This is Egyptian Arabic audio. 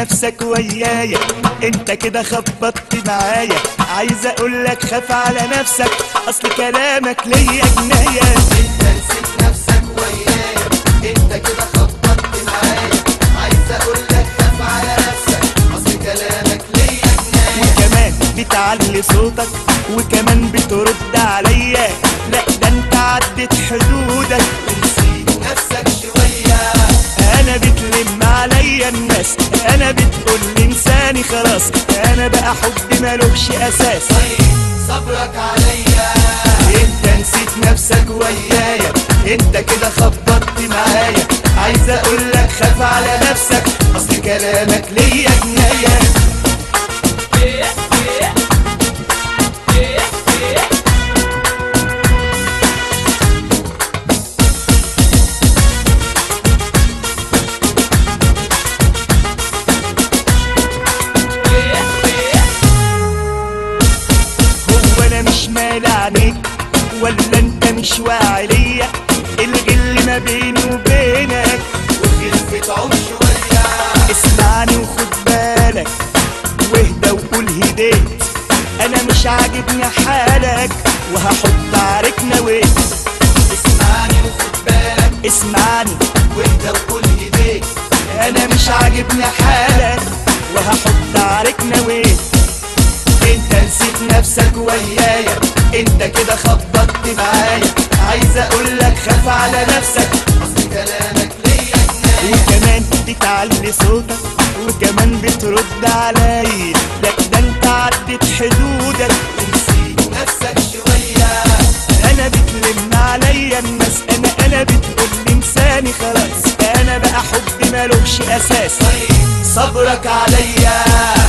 نفسك ويايا انت كده خبطت معايا عايز اقولك خاف على نفسك اصل كلامك ليا جناية انت نسيت نفسك ويايا انت كده خبطت معايا عايز اقول لك خاف على نفسك اصل كلامك ليا جناية وكمان بتعلي صوتك وكمان بترد عليا لا ده انت عدت حدودك ونسيت نفسك شوية انا بتلم عليا الناس انا بتقول لي انساني خلاص انا بقى حب ملوش اساس طيب صبرك عليا انت نسيت نفسك ويايا انت كده خبطت معايا عايز اقولك خاف على نفسك اصل كلامك ليا جناية هو انا مش مال عليك ولا انت مش واعي ليا الغل ما بيني وبينك وخفة عم شوية اسمعني وخد بالك واهدى وقول هديت انا مش عاجبني حالك وهحط عليك نويت اسمعني وخد بالك اسمعني وانت وكل ايديك انا مش عاجبني حالك وهحط عليك نويت انت نسيت نفسك ويايا انت كده خبطت معايا عايز اقولك خاف على نفسك اصل كلامك ليا جناية وكمان بتعلي صوتك وكمان بترد عليا لا ده انت عدت حدودك ونسيت نفسك شوية انا بتلم عليا الناس انا انا بتقول لي انساني خلاص انا بقى حب ملوش اساس طيب صبرك عليا